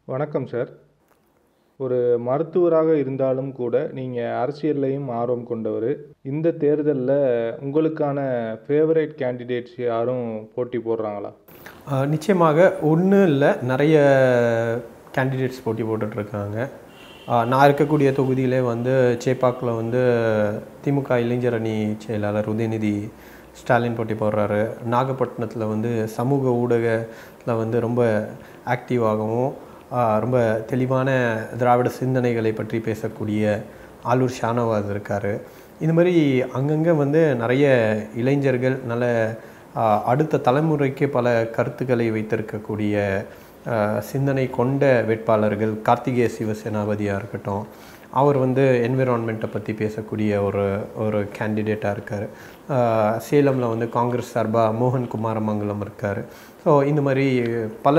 வணக்கம் சார் ஒரு மருத்துவராக இருந்தாலும் கூட நீங்கள் அரசியல்லையும் ஆர்வம் கொண்டவர் இந்த தேர்தலில் உங்களுக்கான ஃபேவரட் கேண்டிடேட்ஸ் யாரும் போட்டி போடுறாங்களா ஆஹ் நிச்சயமாக ஒன்றும் இல்லை நிறைய கேண்டிடேட்ஸ் போட்டி போட்டுட்ருக்காங்க நான் இருக்கக்கூடிய தொகுதியிலே வந்து சேப்பாக்கில் வந்து திமுக இளைஞர் அணி செயலாளர் உதயநிதி ஸ்டாலின் போட்டி போடுறாரு நாகப்பட்டினத்தில் வந்து சமூக ஊடகத்தில் வந்து ரொம்ப ஆக்டிவாகவும் ஆஹ் ரொம்ப தெளிவான திராவிட சிந்தனைகளை பற்றி பேசக்கூடிய ஆலூர் ஷானவாஸ் இருக்கார் இந்த மாதிரி அங்கங்கே வந்து நிறைய இளைஞர்கள் நல்ல ஆஹ் அடுத்த தலைமுறைக்கு பல கருத்துக்களை வைத்திருக்கக்கூடிய ஆஹ் சிந்தனை கொண்ட வேட்பாளர்கள் கார்த்திகேய சிவசேனாபதியாக இருக்கட்டும் அவர் வந்து என்விரான்மெண்ட்டை பற்றி பேசக்கூடிய ஒரு ஒரு கேண்டிடேட்டாக இருக்கார் சேலமில் வந்து காங்கிரஸ் சார்பாக மோகன் குமாரமங்கலம் இருக்கார் ஸோ இந்த மாதிரி பல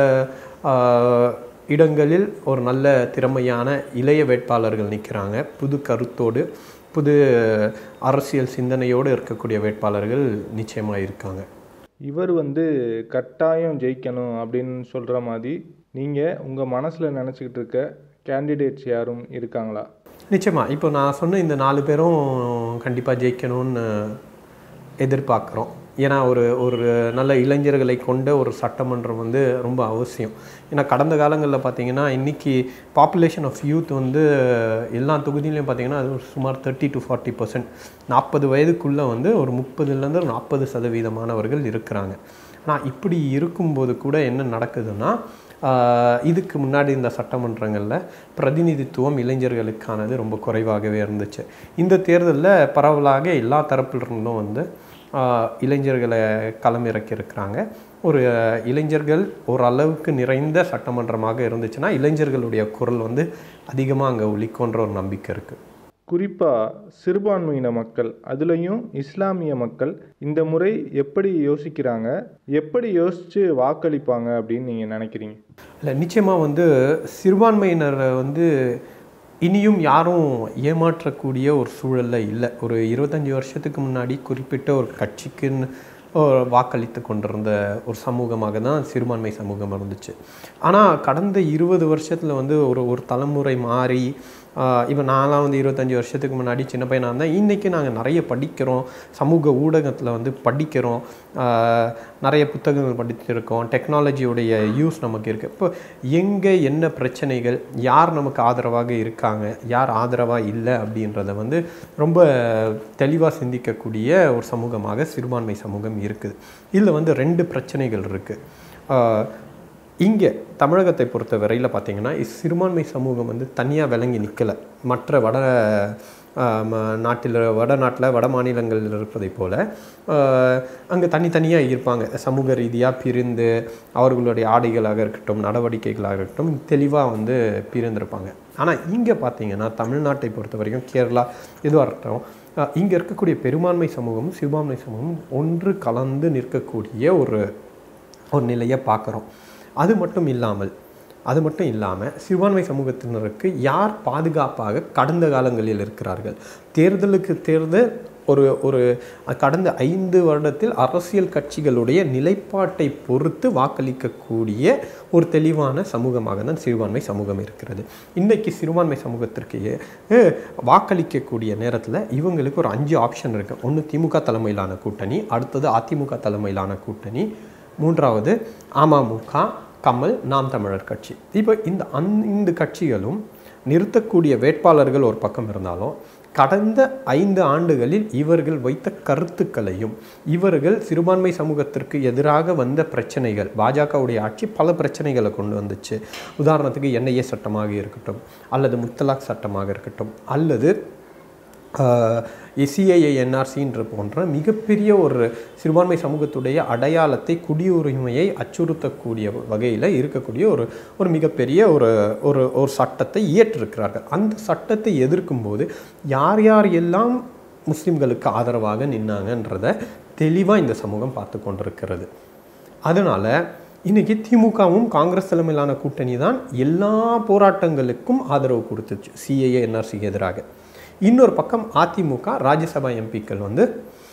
ஆஹ் இடங்களில் ஒரு நல்ல திறமையான இளைய வேட்பாளர்கள் நிற்கிறாங்க புது கருத்தோடு புது அரசியல் சிந்தனையோடு இருக்கக்கூடிய வேட்பாளர்கள் நிச்சயமாக இருக்காங்க இவர் வந்து கட்டாயம் ஜெயிக்கணும் அப்படின்னு சொல்கிற மாதிரி நீங்கள் உங்கள் மனசில் நினச்சிக்கிட்டு இருக்க கேண்டிடேட்ஸ் யாரும் இருக்காங்களா நிச்சயமாக இப்போ நான் சொன்ன இந்த நாலு பேரும் கண்டிப்பாக ஜெயிக்கணும்னு எதிர்பார்க்குறோம் ஏன்னா ஒரு ஒரு நல்ல இளைஞர்களை கொண்ட ஒரு சட்டமன்றம் வந்து ரொம்ப அவசியம் ஏன்னா கடந்த காலங்களில் பார்த்தீங்கன்னா இன்றைக்கி பாப்புலேஷன் ஆஃப் யூத் வந்து எல்லா தொகுதியிலையும் பார்த்தீங்கன்னா அது ஒரு சுமார் தேர்ட்டி டு ஃபார்ட்டி பர்சன்ட் நாற்பது வயதுக்குள்ளே வந்து ஒரு முப்பதுலேருந்து ஒரு நாற்பது சதவீதமானவர்கள் இருக்கிறாங்க ஆனால் இப்படி இருக்கும்போது கூட என்ன நடக்குதுன்னா ஆஹ் இதுக்கு முன்னாடி இந்த சட்டமன்றங்களில் பிரதிநிதித்துவம் இளைஞர்களுக்கானது ரொம்ப குறைவாகவே இருந்துச்சு இந்த தேர்தலில் பரவலாக எல்லா தரப்பிலிருந்தும் வந்து ஆஹ் இளைஞர்களை களமிறக்கியிருக்கிறாங்க ஒரு இளைஞர்கள் ஓரளவுக்கு நிறைந்த சட்டமன்றமாக இருந்துச்சுன்னா இளைஞர்களுடைய குரல் வந்து அதிகமாக அங்கே ஒலிக்கோன்ற ஒரு நம்பிக்கை இருக்குது குறிப்பாக சிறுபான்மையின மக்கள் அதுலேயும் இஸ்லாமிய மக்கள் இந்த முறை எப்படி யோசிக்கிறாங்க எப்படி யோசித்து வாக்களிப்பாங்க அப்படின்னு நீங்கள் நினைக்கிறீங்க இல்லை நிச்சயமாக வந்து சிறுபான்மையினரை வந்து இனியும் யாரும் ஏமாற்றக்கூடிய ஒரு சூழலில் இல்லை ஒரு இருபத்தஞ்சி வருஷத்துக்கு முன்னாடி குறிப்பிட்ட ஒரு கட்சிக்குன்னு ஒரு வாக்களித்து கொண்டிருந்த ஒரு சமூகமாக தான் சிறுபான்மை சமூகம் இருந்துச்சு ஆனால் கடந்த இருபது வருஷத்தில் வந்து ஒரு ஒரு தலைமுறை மாறி இப்போ நான்லாம் வந்து இருபத்தஞ்சி வருஷத்துக்கு முன்னாடி சின்ன பையனாக இருந்தேன் இன்றைக்கி நாங்கள் நிறைய படிக்கிறோம் சமூக ஊடகத்தில் வந்து படிக்கிறோம் ஆஹ் நிறைய புத்தகங்கள் படிச்சிருக்கோம் டெக்னாலஜியோடைய யூஸ் நமக்கு இருக்குது இப்போ எங்கே என்ன பிரச்சனைகள் யார் நமக்கு ஆதரவாக இருக்காங்க யார் ஆதரவாக இல்லை அப்படின்றத வந்து ரொம்ப தெளிவாக சிந்திக்கக்கூடிய ஒரு சமூகமாக சிறுபான்மை சமூகம் இருக்குது இதில் வந்து ரெண்டு பிரச்சனைகள் இருக்குது இங்கே தமிழகத்தை பொறுத்த வரையில் பார்த்தீங்கன்னா சிறுபான்மை சமூகம் வந்து தனியாக விளங்கி நிற்கலை மற்ற வட நாட்டில் வட நாட்டில் வட மாநிலங்களில் இருப்பதைப் போல் அங்கே தனித்தனியாக இருப்பாங்க சமூக ரீதியாக பிரிந்து அவர்களுடைய ஆடைகளாக இருக்கட்டும் நடவடிக்கைகளாக இருக்கட்டும் தெளிவாக வந்து பிரிந்திருப்பாங்க ஆனால் இங்கே பார்த்தீங்கன்னா தமிழ்நாட்டை பொறுத்த வரைக்கும் கேரளா எதுவாக இருக்கட்டும் இங்கே இருக்கக்கூடிய பெரும்பான்மை சமூகமும் சிறுபான்மை சமூகமும் ஒன்று கலந்து நிற்கக்கூடிய ஒரு ஒரு நிலையை பார்க்குறோம் அது மட்டும் இல்லாமல் அது மட்டும் இல்லாமல் சிறுபான்மை சமூகத்தினருக்கு யார் பாதுகாப்பாக கடந்த காலங்களில் இருக்கிறார்கள் தேர்தலுக்கு தேர்தல் ஒரு ஒரு கடந்த ஐந்து வருடத்தில் அரசியல் கட்சிகளுடைய நிலைப்பாட்டை பொறுத்து வாக்களிக்கக்கூடிய ஒரு தெளிவான சமூகமாக தான் சிறுபான்மை சமூகம் இருக்கிறது இன்றைக்கி சிறுபான்மை சமூகத்திற்கு வாக்களிக்கக்கூடிய நேரத்தில் இவங்களுக்கு ஒரு அஞ்சு ஆப்ஷன் இருக்குது ஒன்று திமுக தலைமையிலான கூட்டணி அடுத்தது அதிமுக தலைமையிலான கூட்டணி மூன்றாவது அமமுக கமல் நாம் தமிழர் கட்சி இப்போ இந்த ஐந்து கட்சிகளும் நிறுத்தக்கூடிய வேட்பாளர்கள் ஒரு பக்கம் இருந்தாலும் கடந்த ஐந்து ஆண்டுகளில் இவர்கள் வைத்த கருத்துக்களையும் இவர்கள் சிறுபான்மை சமூகத்திற்கு எதிராக வந்த பிரச்சனைகள் பாஜகவுடைய ஆட்சி பல பிரச்சனைகளை கொண்டு வந்துச்சு உதாரணத்துக்கு என்ஐஏ சட்டமாக இருக்கட்டும் அல்லது முத்தலாக் சட்டமாக இருக்கட்டும் அல்லது சிஐஏ என்ஆர்சின்ற போன்ற மிகப்பெரிய ஒரு சிறுபான்மை சமூகத்துடைய அடையாளத்தை குடியுரிமையை அச்சுறுத்தக்கூடிய வகையில் இருக்கக்கூடிய ஒரு ஒரு மிகப்பெரிய ஒரு ஒரு ஒரு சட்டத்தை இயற்றிருக்கிறார்கள் அந்த சட்டத்தை எதிர்க்கும்போது யார் யார் எல்லாம் முஸ்லிம்களுக்கு ஆதரவாக நின்னாங்கன்றத தெளிவாக இந்த சமூகம் பார்த்து கொண்டிருக்கிறது அதனால் இன்றைக்கி திமுகவும் காங்கிரஸ் தலைமையிலான கூட்டணி தான் எல்லா போராட்டங்களுக்கும் ஆதரவு கொடுத்துச்சு சிஏஏ என்ஆர்சிக்கு எதிராக இன்னொரு பக்கம் அதிமுக ராஜ்யசபா எம்பிக்கள் வந்து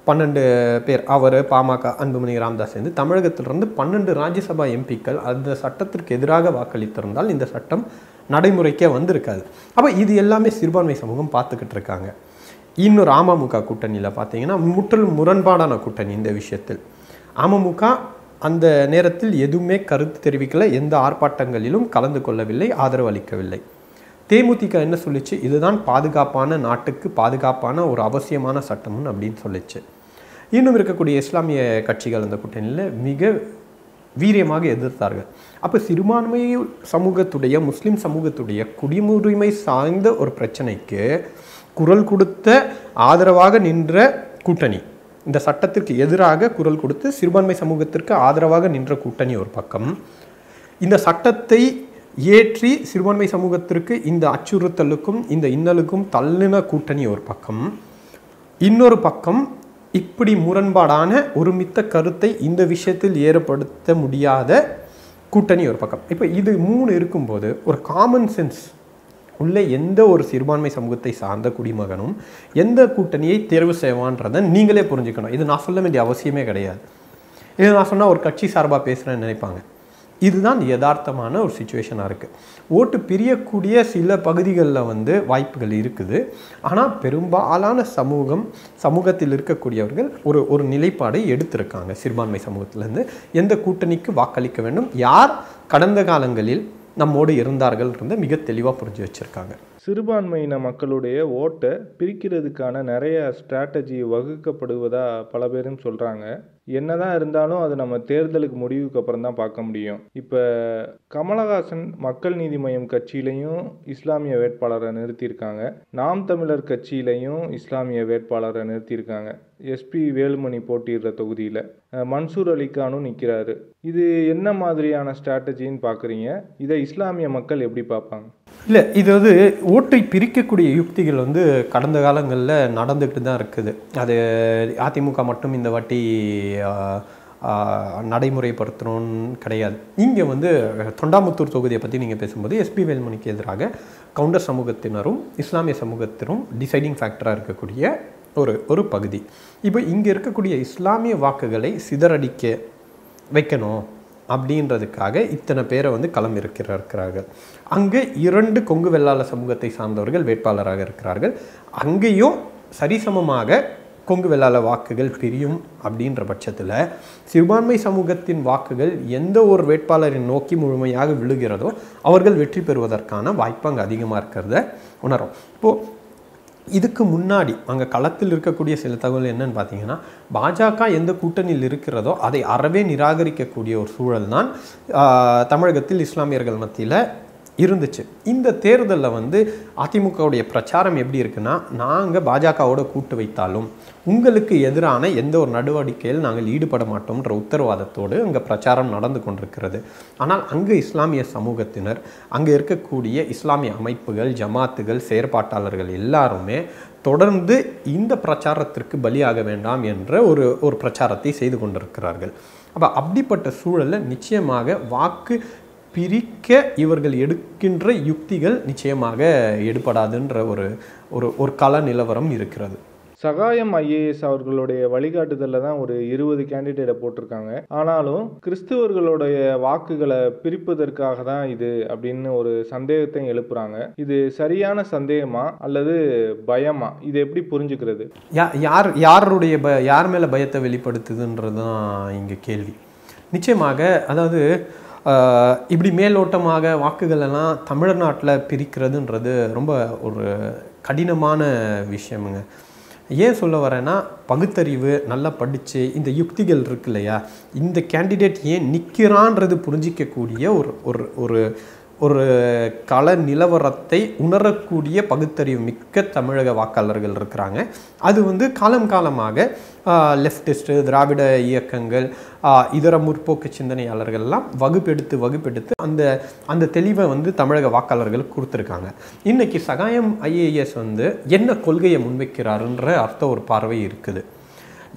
பன்னெண்டு பேர் அவர் பாமக அன்புமணி ராமதாஸ் சேர்ந்து தமிழகத்திலிருந்து பன்னெண்டு ராஜ்யசபா எம்பிக்கள் அந்த சட்டத்திற்கு எதிராக வாக்களித்திருந்தால் இந்த சட்டம் நடைமுறைக்கே வந்திருக்காது அப்போ இது எல்லாமே சிறுபான்மை சமூகம் பார்த்துக்கிட்டு இருக்காங்க இன்னொரு அமமுக கூட்டணியில் பார்த்தீங்கன்னா முற்றிலும் முரண்பாடான கூட்டணி இந்த விஷயத்தில் அமமுக அந்த நேரத்தில் எதுவுமே கருத்து தெரிவிக்கல எந்த ஆர்ப்பாட்டங்களிலும் கலந்து கொள்ளவில்லை ஆதரவு அளிக்கவில்லை தேமுதிக என்ன சொல்லிச்சு இதுதான் பாதுகாப்பான நாட்டுக்கு பாதுகாப்பான ஒரு அவசியமான சட்டம்னு அப்படின்னு சொல்லிச்சு இன்னும் இருக்கக்கூடிய இஸ்லாமிய கட்சிகள் அந்த கூட்டணியில் மிக வீரியமாக எதிர்த்தார்கள் அப்போ சிறுபான்மை சமூகத்துடைய முஸ்லிம் சமூகத்துடைய குடியுரிமை சார்ந்த ஒரு பிரச்சனைக்கு குரல் கொடுத்த ஆதரவாக நின்ற கூட்டணி இந்த சட்டத்திற்கு எதிராக குரல் கொடுத்து சிறுபான்மை சமூகத்திற்கு ஆதரவாக நின்ற கூட்டணி ஒரு பக்கம் இந்த சட்டத்தை ஏற்றி சிறுபான்மை சமூகத்திற்கு இந்த அச்சுறுத்தலுக்கும் இந்த இன்னலுக்கும் தள்ளின கூட்டணி ஒரு பக்கம் இன்னொரு பக்கம் இப்படி முரண்பாடான ஒருமித்த கருத்தை இந்த விஷயத்தில் ஏற்படுத்த முடியாத கூட்டணி ஒரு பக்கம் இப்போ இது மூணு இருக்கும்போது ஒரு காமன் சென்ஸ் உள்ள எந்த ஒரு சிறுபான்மை சமூகத்தை சார்ந்த குடிமகனும் எந்த கூட்டணியை தேர்வு செய்வான்றதை நீங்களே புரிஞ்சுக்கணும் இது நான் சொல்ல வேண்டிய அவசியமே கிடையாது இது நான் சொன்னால் ஒரு கட்சி சார்பாக பேசுகிறேன்னு நினைப்பாங்க இதுதான் யதார்த்தமான ஒரு சுச்சுவேஷனாக இருக்குது ஓட்டு பிரியக்கூடிய சில பகுதிகளில் வந்து வாய்ப்புகள் இருக்குது ஆனால் பெரும்பாலான சமூகம் சமூகத்தில் இருக்கக்கூடியவர்கள் ஒரு ஒரு நிலைப்பாடை எடுத்திருக்காங்க சிறுபான்மை சமூகத்திலேருந்து எந்த கூட்டணிக்கு வாக்களிக்க வேண்டும் யார் கடந்த காலங்களில் நம்மோடு இருந்தார்கள்ன்றத மிக தெளிவாக புரிஞ்சு வச்சுருக்காங்க சிறுபான்மையின மக்களுடைய ஓட்டை பிரிக்கிறதுக்கான நிறைய ஸ்ட்ராட்டஜி வகுக்கப்படுவதா பல பேரும் சொல்கிறாங்க என்னதான் இருந்தாலும் அது நம்ம தேர்தலுக்கு முடிவுக்கு அப்புறம் தான் பார்க்க முடியும் இப்போ கமலஹாசன் மக்கள் நீதி மய்யம் கட்சியிலையும் இஸ்லாமிய வேட்பாளரை நிறுத்தியிருக்காங்க நாம் தமிழர் கட்சியிலையும் இஸ்லாமிய வேட்பாளரை நிறுத்தியிருக்காங்க எஸ்பி வேலுமணி போட்டியிடுற தொகுதியில் மன்சூர் அலிகானும் நிற்கிறாரு இது என்ன மாதிரியான ஸ்ட்ராட்டஜின்னு பார்க்குறீங்க இதை இஸ்லாமிய மக்கள் எப்படி பார்ப்பாங்க இல்லை இது வந்து ஓட்டை பிரிக்கக்கூடிய யுக்திகள் வந்து கடந்த காலங்களில் நடந்துக்கிட்டு தான் இருக்குது அது அதிமுக மட்டும் இந்த வாட்டி ஆஹ், ஆஹ், நடைமுறைப்படுத்தணும்னு கிடையாது இங்கே வந்து தொண்டாமுத்தூர் தொகுதியை பற்றி நீங்கள் பேசும்போது எஸ்பி வேல்மணிக்கு எதிராக கவுண்டர் சமூகத்தினரும் இஸ்லாமிய சமூகத்தினரும் டிசைடிங் ஃபேக்டராக இருக்கக்கூடிய ஒரு ஒரு பகுதி இப்போ இங்கே இருக்கக்கூடிய இஸ்லாமிய வாக்குகளை சிதறடிக்க வைக்கணும் அப்படின்றதுக்காக இத்தனை பேரை வந்து களம் இருக்கிற இருக்கிறார்கள் அங்கே இரண்டு கொங்கு வெள்ளாள சமூகத்தை சார்ந்தவர்கள் வேட்பாளராக இருக்கிறார்கள் அங்கேயும் சரிசமமாக கொங்கு வெள்ளாள வாக்குகள் பிரியும் அப்படின்ற பட்சத்தில் சிறுபான்மை சமூகத்தின் வாக்குகள் எந்த ஒரு வேட்பாளரின் நோக்கி முழுமையாக விழுகிறதோ அவர்கள் வெற்றி பெறுவதற்கான வாய்ப்பு அங்கே அதிகமாக இருக்கிறத உணரும் இப்போது இதுக்கு முன்னாடி அங்கே களத்தில் இருக்கக்கூடிய சில தகவல் என்னன்னு பார்த்தீங்கன்னா பாஜக எந்த கூட்டணியில் இருக்கிறதோ அதை அறவே நிராகரிக்கக்கூடிய ஒரு சூழல் தான் ஆஹ், தமிழகத்தில் இஸ்லாமியர்கள் மத்தியில் இருந்துச்சு இந்த தேர்தலில் வந்து அதிமுகவுடைய பிரச்சாரம் எப்படி இருக்குன்னா நாங்கள் பாஜகவோட கூட்டு வைத்தாலும் உங்களுக்கு எதிரான எந்த ஒரு நடவடிக்கையில் நாங்கள் ஈடுபட மாட்டோம்ன்ற உத்தரவாதத்தோடு அங்கே பிரச்சாரம் நடந்து கொண்டிருக்கிறது ஆனால் அங்கு இஸ்லாமிய சமூகத்தினர் அங்கே இருக்கக்கூடிய இஸ்லாமிய அமைப்புகள் ஜமாத்துகள் செயற்பாட்டாளர்கள் எல்லாருமே தொடர்ந்து இந்த பிரச்சாரத்திற்கு பலியாக வேண்டாம் என்ற ஒரு ஒரு பிரச்சாரத்தை செய்து கொண்டிருக்கிறார்கள் அப்போ அப்படிப்பட்ட சூழலில் நிச்சயமாக வாக்கு பிரிக்க இவர்கள் எடுக்கின்ற யுக்திகள் நிச்சயமாக எடுபடாதுன்ற ஒரு ஒரு ஒரு கள நிலவரம் இருக்கிறது சகாயம் ஐஏஎஸ் அவர்களுடைய வழிகாட்டுதலில் தான் ஒரு இருபது கேண்டிடேட்டை போட்டிருக்காங்க ஆனாலும் கிறிஸ்துவர்களுடைய வாக்குகளை பிரிப்பதற்காக தான் இது அப்படின்னு ஒரு சந்தேகத்தையும் எழுப்புறாங்க இது சரியான சந்தேகமா அல்லது பயமா இது எப்படி புரிஞ்சுக்கிறது யா யார் யாருடைய ப யார் மேலே பயத்தை வெளிப்படுத்துதுன்றது தான் இங்கே கேள்வி நிச்சயமாக அதாவது ஆஹ், இப்படி மேலோட்டமாக வாக்குகள் எல்லாம் தமிழ்நாட்டில் பிரிக்கிறதுன்றது ரொம்ப ஒரு கடினமான விஷயமுங்க ஏன் சொல்ல வரேன்னா பகுத்தறிவு நல்லா படித்து இந்த யுக்திகள் இருக்கு இல்லையா இந்த கேண்டிடேட் ஏன் நிற்கிறான்றது புரிஞ்சிக்கக்கூடிய ஒரு ஒரு ஒரு ஒரு கள நிலவரத்தை உணரக்கூடிய பகுத்தறிவு மிக்க தமிழக வாக்காளர்கள் இருக்கிறாங்க அது வந்து காலம் காலமாக லெஃப்டிஸ்ட்டு திராவிட இயக்கங்கள் ஆஹ், இதர முற்போக்கு சிந்தனையாளர்கள்லாம் வகுப்பெடுத்து வகுப்பெடுத்து அந்த அந்த தெளிவை வந்து தமிழக வாக்காளர்களுக்கு கொடுத்துருக்காங்க இன்னைக்கு சகாயம் ஐஏஎஸ் வந்து என்ன கொள்கையை முன்வைக்கிறாருன்ற அர்த்த ஒரு பார்வை இருக்குது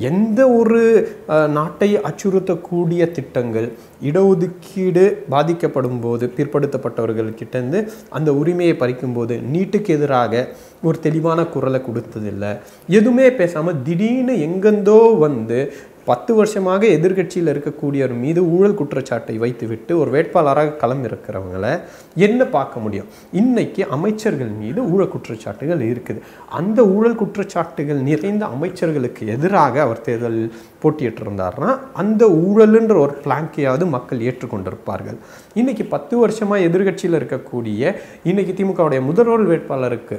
எந்த ஒரு அஹ், நாட்டை அச்சுறுத்தக்கூடிய திட்டங்கள் இடஒதுக்கீடு பாதிக்கப்படும் போது பிற்படுத்தப்பட்டவர்கள்கிட்டேருந்து அந்த உரிமையை பறிக்கும்போது நீட்டுக்கு எதிராக ஒரு தெளிவான குரலை கொடுத்ததில்லை எதுவுமே பேசாமல் திடீர்னு எங்கெந்தோ வந்து பத்து வருஷமாக எதிர்க்கட்சியில் இருக்கக்கூடியவர் மீது ஊழல் குற்றச்சாட்டை வைத்துவிட்டு ஒரு வேட்பாளராக களம் இருக்கிறவங்கள என்ன பார்க்க முடியும் இன்னைக்கு அமைச்சர்கள் மீது ஊழல் குற்றச்சாட்டுகள் இருக்குது அந்த ஊழல் குற்றச்சாட்டுகள் நிறைந்த அமைச்சர்களுக்கு எதிராக அவர் தேர்தலில் போட்டியிட்டு இருந்தார்னா அந்த ஊழலுன்ற ஒரு பிளாங்கையாவது மக்கள் ஏற்றுக்கொண்டிருப்பார்கள் இன்னைக்கு பத்து வருஷமா எதிர்க்கட்சியில் இருக்கக்கூடிய இன்னைக்கு திமுகவுடைய முதல்வர் வேட்பாளருக்கு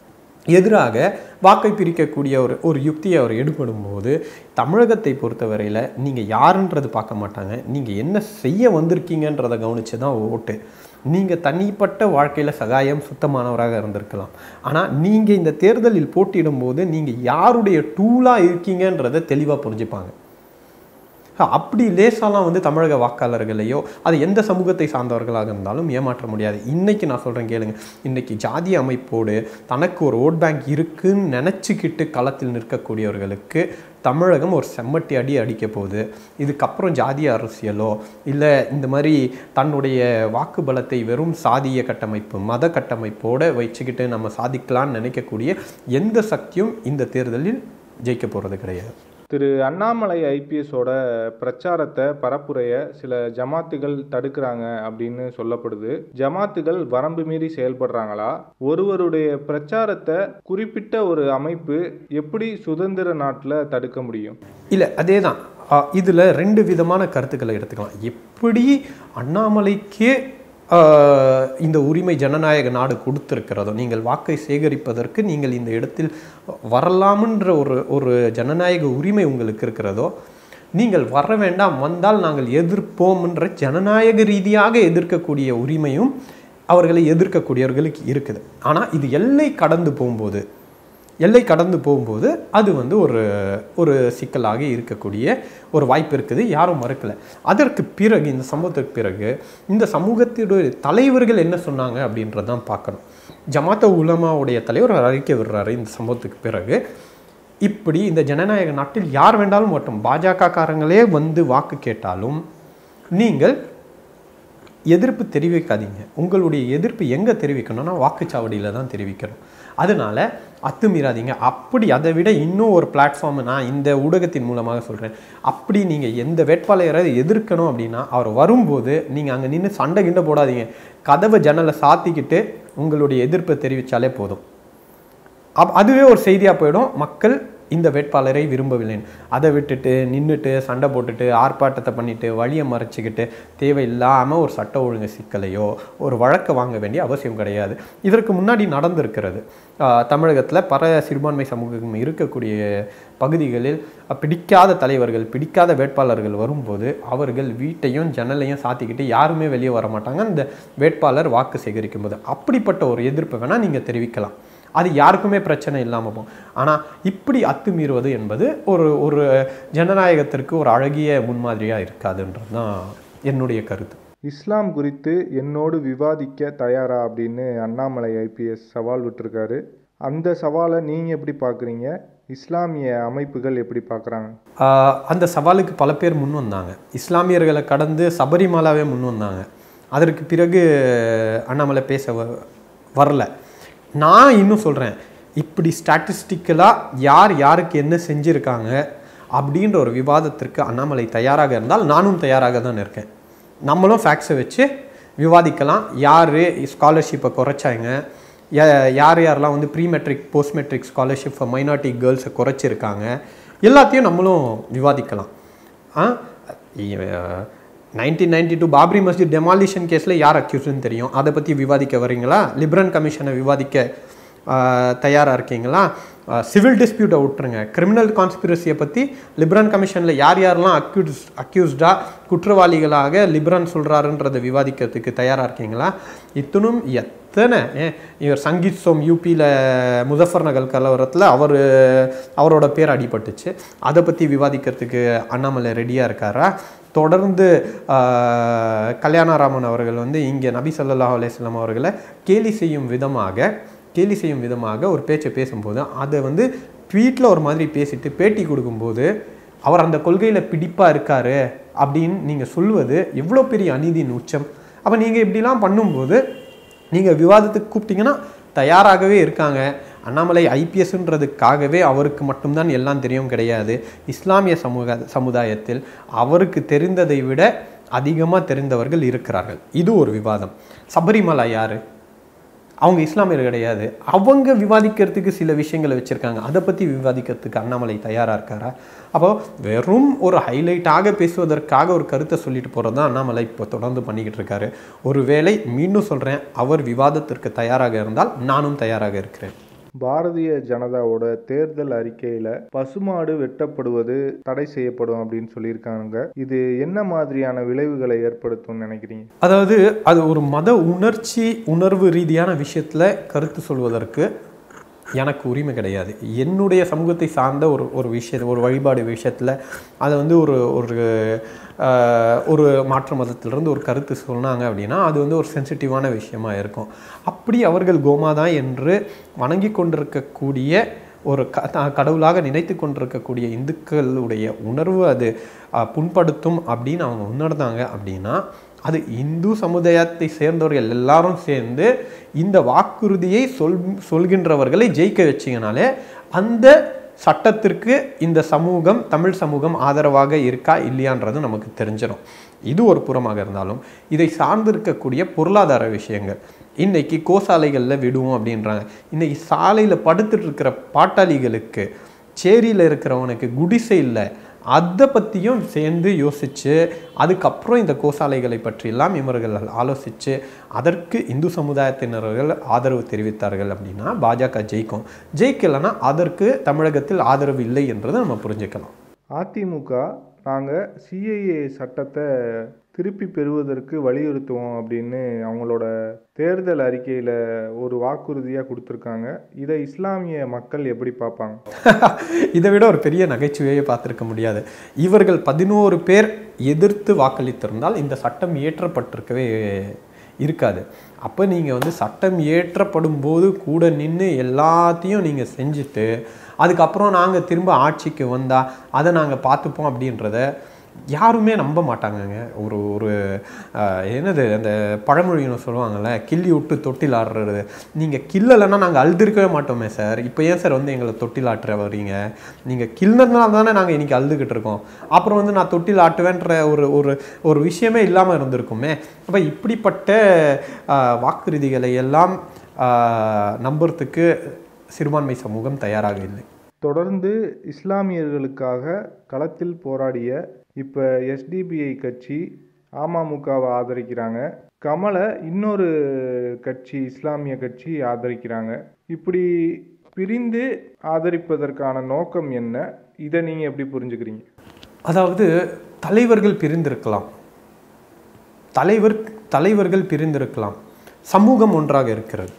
எதிராக வாக்கை பிரிக்கக்கூடிய ஒரு ஒரு யுக்தியை அவர் எடுபடும் போது தமிழகத்தை பொறுத்தவரையில் நீங்கள் யாருன்றது பார்க்க மாட்டாங்க நீங்கள் என்ன செய்ய வந்திருக்கீங்கன்றதை கவனித்து தான் ஓட்டு நீங்கள் தனிப்பட்ட வாழ்க்கையில் சகாயம் சுத்தமானவராக இருந்திருக்கலாம் ஆனால் நீங்கள் இந்த தேர்தலில் போட்டியிடும்போது நீங்கள் யாருடைய டூலாக இருக்கீங்கன்றதை தெளிவாக புரிஞ்சுப்பாங்க அப்படி லேசாலாம் வந்து தமிழக வாக்காளர்களையோ அது எந்த சமூகத்தை சார்ந்தவர்களாக இருந்தாலும் ஏமாற்ற முடியாது இன்னைக்கு நான் சொல்கிறேன் கேளுங்க இன்னைக்கு ஜாதி அமைப்போடு தனக்கு ஒரு ஓட் பேங்க் இருக்குன்னு நினச்சிக்கிட்டு களத்தில் நிற்கக்கூடியவர்களுக்கு தமிழகம் ஒரு செம்மட்டி அடி அடிக்க போகுது இதுக்கப்புறம் ஜாதிய அரசியலோ இல்லை இந்த மாதிரி தன்னுடைய வாக்கு பலத்தை வெறும் சாதிய கட்டமைப்பு மத கட்டமைப்போடு வச்சுக்கிட்டு நம்ம சாதிக்கலாம்னு நினைக்கக்கூடிய எந்த சக்தியும் இந்த தேர்தலில் ஜெயிக்க போகிறது கிடையாது திரு அண்ணாமலை ஐபிஎஸோட பிரச்சாரத்தை பரப்புரைய சில ஜமாத்துகள் தடுக்கிறாங்க அப்படின்னு சொல்லப்படுது ஜமாத்துகள் வரம்பு மீறி செயல்படுறாங்களா ஒருவருடைய பிரச்சாரத்தை குறிப்பிட்ட ஒரு அமைப்பு எப்படி சுதந்திர நாட்டில் தடுக்க முடியும் இல்லை அதே தான் இதில் ரெண்டு விதமான கருத்துக்களை எடுத்துக்கலாம் எப்படி அண்ணாமலைக்கே ஆ, இந்த உரிமை ஜனநாயக நாடு கொடுத்திருக்கிறதோ நீங்கள் வாக்கை சேகரிப்பதற்கு நீங்கள் இந்த இடத்தில் வரலாம்ன்ற ஒரு ஒரு ஜனநாயக உரிமை உங்களுக்கு இருக்கிறதோ நீங்கள் வர வேண்டாம் வந்தால் நாங்கள் எதிர்ப்போம்ன்ற ஜனநாயக ரீதியாக எதிர்க்கக்கூடிய உரிமையும் அவர்களை எதிர்க்கக்கூடியவர்களுக்கு இருக்குது ஆனால் இது எல்லை கடந்து போகும்போது எல்லை கடந்து போகும்போது அது வந்து ஒரு ஒரு சிக்கலாக இருக்கக்கூடிய ஒரு வாய்ப்பு இருக்குது யாரும் மறுக்கலை அதற்கு பிறகு இந்த சம்பவத்துக்கு பிறகு இந்த சமூகத்தினுடைய தலைவர்கள் என்ன சொன்னாங்க அப்படின்றதான் பார்க்கணும் ஜமாத்த உலமாவுடைய தலைவர் ஒரு அறிக்கை விடுறாரு இந்த சம்பவத்துக்கு பிறகு இப்படி இந்த ஜனநாயக நாட்டில் யார் வேண்டாலும் மட்டும் பாஜக காரங்களே வந்து வாக்கு கேட்டாலும் நீங்கள் எதிர்ப்பு தெரிவிக்காதீங்க உங்களுடைய எதிர்ப்பு எங்கே தெரிவிக்கணும்னா வாக்குச்சாவடியில் தான் தெரிவிக்கணும் அதனால அத்துமீறாதீங்க அப்படி அதை விட இன்னும் ஒரு பிளாட்ஃபார்ம் நான் இந்த ஊடகத்தின் மூலமாக சொல்கிறேன் அப்படி நீங்கள் எந்த வேட்பாளரை எதிர்க்கணும் அப்படின்னா அவர் வரும்போது நீங்கள் அங்கே நின்று சண்டை கிண்டை போடாதீங்க கதவை ஜன்னலை சாத்திக்கிட்டு உங்களுடைய எதிர்ப்பை தெரிவித்தாலே போதும் அப் அதுவே ஒரு செய்தியாக போயிடும் மக்கள் இந்த வேட்பாளரை விரும்பவில்லைன்னு அதை விட்டுட்டு நின்றுட்டு சண்டை போட்டுட்டு ஆர்ப்பாட்டத்தை பண்ணிட்டு வழியை மறைச்சிக்கிட்டு தேவையில்லாமல் ஒரு சட்ட ஒழுங்கு சிக்கலையோ ஒரு வழக்கை வாங்க வேண்டிய அவசியம் கிடையாது இதற்கு முன்னாடி நடந்திருக்கிறது தமிழகத்தில் பல சிறுபான்மை சமூகம் இருக்கக்கூடிய பகுதிகளில் பிடிக்காத தலைவர்கள் பிடிக்காத வேட்பாளர்கள் வரும்போது அவர்கள் வீட்டையும் ஜன்னலையும் சாத்திக்கிட்டு யாருமே வெளியே வர மாட்டாங்க அந்த வேட்பாளர் வாக்கு சேகரிக்கும் போது அப்படிப்பட்ட ஒரு எதிர்ப்பை வேணால் நீங்கள் தெரிவிக்கலாம் அது யாருக்குமே பிரச்சனை இல்லாமல் போகும் ஆனால் இப்படி அத்துமீறுவது என்பது ஒரு ஒரு ஜனநாயகத்திற்கு ஒரு அழகிய முன்மாதிரியாக இருக்காதுன்றது தான் என்னுடைய கருத்து இஸ்லாம் குறித்து என்னோடு விவாதிக்க தயாரா அப்படின்னு அண்ணாமலை ஐபிஎஸ் சவால் விட்டுருக்காரு அந்த சவாலை நீங்கள் எப்படி பார்க்குறீங்க இஸ்லாமிய அமைப்புகள் எப்படி பார்க்குறாங்க ஆஹ் அந்த சவாலுக்கு பல பேர் முன் வந்தாங்க இஸ்லாமியர்களை கடந்து சபரிமலாவே முன் வந்தாங்க அதற்கு பிறகு அண்ணாமலை பேச வ- வரல நான் இன்னும் சொல்கிறேன் இப்படி ஸ்டாட்டிஸ்டிக்கலாக யார் யாருக்கு என்ன செஞ்சுருக்காங்க அப்படின்ற ஒரு விவாதத்திற்கு அண்ணாமலை தயாராக இருந்தால் நானும் தயாராக தான் இருக்கேன் நம்மளும் ஃபேக்ட்ஸை வச்சு விவாதிக்கலாம் யார் ஸ்காலர்ஷிப்பை குறைச்சாங்க யா- யார் யாரெல்லாம் வந்து pre matric post matric scholarship for minority கேர்ள்ஸை குறைச்சிருக்காங்க எல்லாத்தையும் நம்மளும் விவாதிக்கலாம் ஆ nineteen ninety two Babri Masjid demolition கேஸில் யார் அக்யூஸ்டுன்னு தெரியும் அதை பற்றி விவாதிக்க வரீங்களா லிப்ரன் கமிஷனை விவாதிக்க தயாராக இருக்கீங்களா சிவில் டிஸ்பியூட்டை விட்டுருங்க கிரிமினல் கான்ஸ்பிரசியை பற்றி லிப்ரன் கமிஷனில் யார் யாரெல்லாம் அக்யூஸ் அக்யூஸ்டாக குற்றவாளிகளாக லிப்ரன் சொல்கிறாருன்றதை விவாதிக்கிறதுக்கு தயாராக இருக்கீங்களா இத்தனும் எத்தனை ஏன் இவர் சங்கீத் சோம் யூபியில் முசஃபர் நகர் கலவரத்தில் அவர் அவரோட பேர் அடிபட்டுச்சு அதை பற்றி விவாதிக்கிறதுக்கு அண்ணாமலை ரெடியாக இருக்காரா தொடர்ந்து ஆஹ், கல்யாணராமன் அவர்கள் வந்து இங்கே நபி ஸல்லல்லாஹு அலைஹி வஸல்லம் அவர்களை கேலி செய்யும் விதமாக கேலி செய்யும் விதமாக ஒரு பேச்சை பேசும்போது அதை வந்து ட்வீட்டில் ஒரு மாதிரி பேசிட்டு பேட்டி கொடுக்கும்போது அவர் அந்த கொள்கையில் பிடிப்பாக இருக்காரு அப்படின்னு நீங்கள் சொல்வது எவ்வளோ பெரிய அநீதியின் உச்சம் அப்போ நீங்கள் இப்படிலாம் பண்ணும்போது நீங்கள் விவாதத்துக்கு கூப்பிட்டீங்கன்னா தயாராகவே இருக்காங்க அண்ணாமலை ஐபிஎஸ்ன்றதுக்காகவே அவருக்கு மட்டும்தான் எல்லாம் தெரியும் கிடையாது இஸ்லாமிய சமூக சமுதாயத்தில் அவருக்கு தெரிந்ததை விட அதிகமாக தெரிந்தவர்கள் இருக்கிறார்கள் இது ஒரு விவாதம் சபரிமலை யாரு அவங்க இஸ்லாமியர் கிடையாது அவங்க விவாதிக்கிறதுக்கு சில விஷயங்களை வச்சுருக்காங்க அதை பற்றி விவாதிக்கிறதுக்கு அண்ணாமலை தயாராக இருக்காரா அப்போ வெறும் ஒரு ஹைலைட்டாக பேசுவதற்காக ஒரு கருத்தை சொல்லிட்டு போகிறது தான் அண்ணாமலை இப்போ தொடர்ந்து பண்ணிக்கிட்டு இருக்காரு ஒருவேளை மீண்டும் சொல்கிறேன் அவர் விவாதத்திற்கு தயாராக இருந்தால் நானும் தயாராக இருக்கிறேன் பாரதிய ஜனதாவோட தேர்தல் அறிக்கையில பசுமாடு வெட்டப்படுவது தடை செய்யப்படும் அப்படின்னு சொல்லியிருக்காங்க இது என்ன மாதிரியான விளைவுகளை ஏற்படுத்தும்னு நினைக்கிறீங்க அதாவது அது ஒரு மத உணர்ச்சி உணர்வு ரீதியான விஷயத்தில் கருத்து சொல்வதற்கு எனக்கு உரிமை கிடையாது என்னுடைய சமூகத்தை சார்ந்த ஒரு ஒரு விஷய ஒரு வழிபாடு விஷயத்தில் அதை வந்து ஒரு ஒரு ஆஹ், ஒரு மாற்று மதத்திலிருந்து ஒரு கருத்து சொன்னாங்க அப்படின்னா அது வந்து ஒரு சென்சிட்டிவான விஷயமா இருக்கும் அப்படி அவர்கள் கோமாதா என்று வணங்கி கொண்டிருக்கக்கூடிய ஒரு க த- கடவுளாக நினைத்து கொண்டிருக்கக்கூடிய இந்துக்களுடைய உணர்வு அது அஹ், புண்படுத்தும் அப்படின்னு அவங்க உணர்ந்தாங்க அப்படின்னா அது இந்து சமுதாயத்தை சேர்ந்தவர்கள் எல்லாரும் சேர்ந்து இந்த வாக்குறுதியை சொல் சொல்கின்றவர்களை ஜெயிக்க வச்சிங்கனாலே அந்த சட்டத்திற்கு இந்த சமூகம் தமிழ் சமூகம் ஆதரவாக இருக்கா இல்லையான்றது நமக்கு தெரிஞ்சிடும் இது ஒரு புறமாக இருந்தாலும் இதை சார்ந்திருக்கக்கூடிய பொருளாதார விஷயங்கள் இன்னைக்கு கோசாலைகளில் விடுவோம் அப்படின்றாங்க இன்னைக்கு சாலையில் படுத்துட்டு இருக்கிற பாட்டாளிகளுக்கு சேரியில் இருக்கிறவனுக்கு குடிசை இல்லை அதை பற்றியும் சேர்ந்து யோசித்து அதுக்கப்புறம் இந்த கோசாலைகளை பற்றியெல்லாம் இவர்கள் ஆலோசித்து அதற்கு இந்து சமுதாயத்தினர்கள் ஆதரவு தெரிவித்தார்கள் அப்படின்னா பாஜக ஜெயிக்கும் ஜெயிக்கலைன்னா அதற்கு தமிழகத்தில் ஆதரவு இல்லை என்றதை நம்ம புரிஞ்சுக்கலாம் அதிமுக நாங்கள் சிஐஏ சட்டத்தை திருப்பி பெறுவதற்கு வலியுறுத்துவோம் அப்படின்னு அவங்களோட தேர்தல் அறிக்கையில் ஒரு வாக்குறுதியாக கொடுத்துருக்காங்க இதை இஸ்லாமிய மக்கள் எப்படி பார்ப்பாங்க இதை விட ஒரு பெரிய நகைச்சுவையை பார்த்திருக்க முடியாது இவர்கள் பதினோரு பேர் எதிர்த்து வாக்களித்திருந்தால் இந்த சட்டம் இயற்றப்பட்டிருக்கவே இருக்காது அப்போ நீங்கள் வந்து சட்டம் இயற்றப்படும் போது கூட நின்று எல்லாத்தையும் நீங்கள் செஞ்சுட்டு அதுக்கப்புறம் நாங்கள் திரும்ப ஆட்சிக்கு வந்தால் அதை நாங்கள் பார்த்துப்போம் அப்படின்றத யாருமே நம்ப மாட்டாங்கங்க ஒரு ஒரு ஆஹ், என்னது அந்த பழமொழின்னு சொல்லுவாங்கள்ல கிள்ளி விட்டு தொட்டில் ஆடுறது நீங்கள் கில்லலைன்னா நாங்கள் அழுதுருக்கவே மாட்டோமே சார் இப்போ ஏன் சார் வந்து எங்களை தொட்டில் ஆட்டுற வரீங்க நீங்கள் கில்லனால தானே நாங்கள் இன்னைக்கு அழுதுகிட்டு இருக்கோம் அப்புறம் வந்து நான் தொட்டில் ஆட்டுவேன்ற ஒரு ஒரு ஒரு விஷயமே இல்லாமல் இருந்திருக்குமே அப்போ இப்படிப்பட்ட ஆஹ், வாக்குறுதிகளை எல்லாம் ஆஹ், நம்புறதுக்கு சிறுபான்மை சமூகம் தயாராக இல்லை தொடர்ந்து இஸ்லாமியர்களுக்காக களத்தில் போராடிய இப்போ எஸ்டிபிஐ கட்சி அமமுகவை ஆதரிக்கிறாங்க கமலை இன்னொரு கட்சி இஸ்லாமிய கட்சி ஆதரிக்கிறாங்க இப்படி பிரிந்து ஆதரிப்பதற்கான நோக்கம் என்ன இதை நீங்கள் எப்படி புரிஞ்சுக்கிறீங்க அதாவது தலைவர்கள் பிரிந்திருக்கலாம் தலைவர் தலைவர்கள் பிரிந்திருக்கலாம் சமூகம் ஒன்றாக இருக்கிறது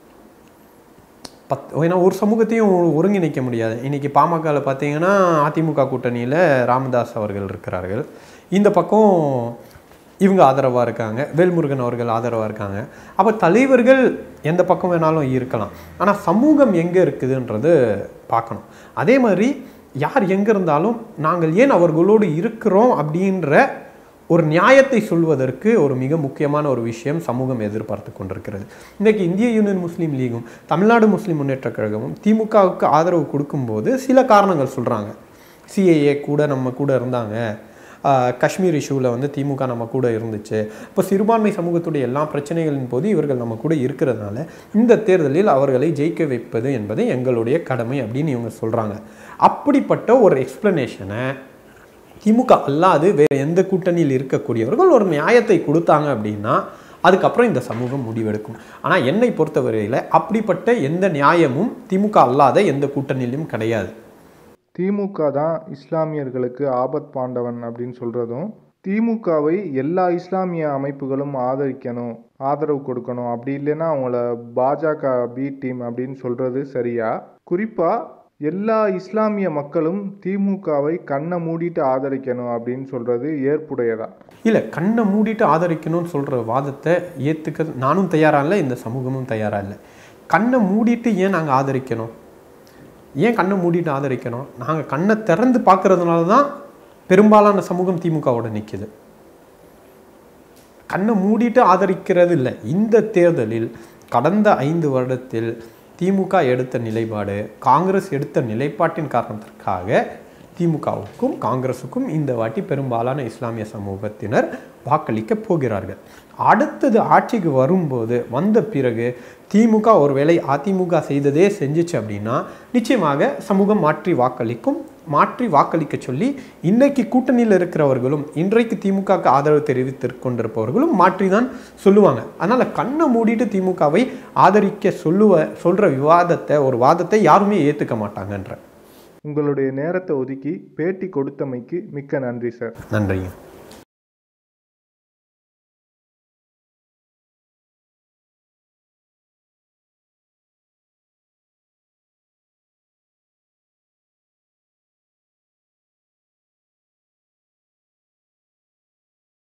பத் ஏன்னா ஒரு சமூகத்தையும் ஒருங்கிணைக்க முடியாது இன்னைக்கு பாமகவில் பார்த்தீங்கன்னா அதிமுக கூட்டணியில் ராமதாஸ் அவர்கள் இருக்கிறார்கள் இந்த பக்கம் இவங்க ஆதரவாக இருக்காங்க வேல்முருகன் அவர்கள் ஆதரவாக இருக்காங்க அப்போ தலைவர்கள் எந்த பக்கம் வேணாலும் இருக்கலாம் ஆனால் சமூகம் எங்கே இருக்குதுன்றது பார்க்கணும் அதே மாதிரி யார் எங்கே இருந்தாலும் நாங்கள் ஏன் அவர்களோடு இருக்கிறோம் அப்படின்ற ஒரு நியாயத்தை சொல்வதற்கு ஒரு மிக முக்கியமான ஒரு விஷயம் சமூகம் எதிர்பார்த்து கொண்டிருக்கிறது இன்றைக்கு இந்திய யூனியன் முஸ்லீம் லீகும் தமிழ்நாடு முஸ்லீம் முன்னேற்றக் கழகமும் திமுகவுக்கு ஆதரவு கொடுக்கும்போது சில காரணங்கள் சொல்கிறாங்க சிஏஏ கூட நம்ம கூட இருந்தாங்க ஆஹ் காஷ்மீர் இஷ்யூவில் வந்து திமுக நம்ம கூட இருந்துச்சு இப்போ சிறுபான்மை சமூகத்துடைய எல்லா பிரச்சனைகளின் போது இவர்கள் நம்ம கூட இருக்கிறதுனால இந்த தேர்தலில் அவர்களை ஜெயிக்க வைப்பது என்பது எங்களுடைய கடமை அப்படின்னு இவங்க சொல்கிறாங்க அப்படிப்பட்ட ஒரு எக்ஸ்பிளனேஷனை திமுக அல்லாது வேறு எந்த கூட்டணியில் இருக்கக்கூடியவர்கள் ஒரு நியாயத்தை கொடுத்தாங்க அப்படின்னா அதுக்கப்புறம் இந்த சமூகம் முடிவெடுக்கும் ஆனால் என்னை பொறுத்தவரையில் அப்படிப்பட்ட எந்த நியாயமும் திமுக அல்லாத எந்த கூட்டணியிலும் கிடையாது திமுக தான் இஸ்லாமியர்களுக்கு ஆபத் பாண்டவன் அப்படின்னு சொல்கிறதும் திமுகவை எல்லா இஸ்லாமிய அமைப்புகளும் ஆதரிக்கணும் ஆதரவு கொடுக்கணும் அப்படி இல்லைன்னா அவங்கள பாஜக பி டீம் அப்படின்னு சொல்கிறது சரியா குறிப்பாக எல்லா இஸ்லாமிய மக்களும் திமுகவை கண்ணை மூடிட்டு ஆதரிக்கணும் அப்படின்னு சொல்கிறது ஏற்புடையதா இல்லை கண்ணை மூடிட்டு ஆதரிக்கணும்னு சொல்கிற வாதத்தை ஏற்றுக்க நானும் தயாராக இல்லை இந்த சமூகமும் தயாராக இல்லை கண்ணை மூடிட்டு ஏன் நாங்கள் ஆதரிக்கணும் ஏன் கண்ணை மூடிட்டு ஆதரிக்கணும் நாங்கள் கண்ணை திறந்து பார்க்கறதுனால தான் பெரும்பாலான சமூகம் திமுகவோட நிற்கிது கண்ணை மூடிட்டு ஆதரிக்கிறது இல்லை இந்த தேர்தலில் கடந்த ஐந்து வருடத்தில் திமுக எடுத்த நிலைப்பாடு காங்கிரஸ் எடுத்த நிலைப்பாட்டின் காரணத்திற்காக திமுகவுக்கும் காங்கிரஸுக்கும் இந்த வாட்டி பெரும்பாலான இஸ்லாமிய சமூகத்தினர் வாக்களிக்க போகிறார்கள் அடுத்தது ஆட்சிக்கு வரும்போது வந்த பிறகு திமுக ஒருவேளை அதிமுக செய்ததே செஞ்சுச்சு அப்படின்னா நிச்சயமாக சமூகம் மாற்றி வாக்களிக்கும் மாற்றி வாக்களிக்க சொல்லி இன்னைக்கு கூட்டணியில் இருக்கிறவர்களும் இன்றைக்கு திமுகவுக்கு ஆதரவு தெரிவித்து கொண்டிருப்பவர்களும் மாற்றி தான் சொல்லுவாங்க அதனால கண்ணை மூடிட்டு திமுகவை ஆதரிக்க சொல்லுவ சொல்ற விவாதத்தை ஒரு வாதத்தை யாருமே ஏத்துக்க மாட்டாங்கன்ற உங்களுடைய நேரத்தை ஒதுக்கி பேட்டி கொடுத்தமைக்கு மிக்க நன்றி சார் நன்றிங்க